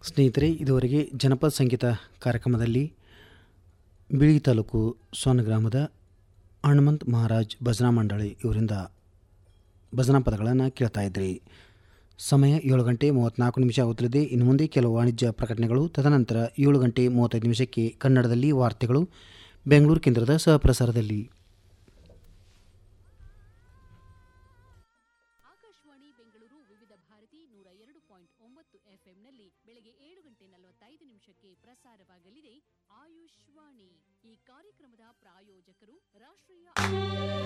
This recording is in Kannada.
ಸ್ನೇಹಿತರೆ ಇದುವರೆಗೆ ಜನಪದ ಸಂಗೀತ ಕಾರ್ಯಕ್ರಮದಲ್ಲಿ ಬಿಳಿ ತಾಲೂಕು ಸೋನ ಗ್ರಾಮದ ಹನುಮಂತ್ ಮಹಾರಾಜ್ ಭಜನಾ ಮಂಡಳಿ ಇವರಿಂದ ಭಜನಾ ಪದಗಳನ್ನು ಕೇಳ್ತಾ ಇದ್ರಿ ಸಮಯ ಏಳು ಗಂಟೆ ಮೂವತ್ತ್ನಾಲ್ಕು ನಿಮಿಷ ಆಗುತ್ತಲಿದೆ ಇನ್ನು ಮುಂದೆ ಕೆಲವು ವಾಣಿಜ್ಯ ಪ್ರಕಟಣೆಗಳು ತದನಂತರ ಏಳು ಗಂಟೆ ಮೂವತ್ತೈದು ನಿಮಿಷಕ್ಕೆ ಕನ್ನಡದಲ್ಲಿ ವಾರ್ತೆಗಳು ಬೆಂಗಳೂರು ಕೇಂದ್ರದ ಸಹಪ್ರಸಾರದಲ್ಲಿ ಆಕಾಶವಾಣಿ ಬೆಂಗಳೂರು ವಿವಿಧ ಭಾರತಿ ನೂರ ಎರಡು ಪಾಯಿಂಟ್ ಒಂಬತ್ತು ಎಫ್ಎಂನಲ್ಲಿ ಬೆಳಗ್ಗೆ ಏಳು ಗಂಟೆ ನಲವತ್ತೈದು ನಿಮಿಷಕ್ಕೆ ಪ್ರಸಾರವಾಗಲಿದೆ ಆಯುಷ್ವಾಣಿ ಈ ಕಾರ್ಯಕ್ರಮದ ಪ್ರಾಯೋಜಕರು ರಾಷ್ಟ್ರೀಯ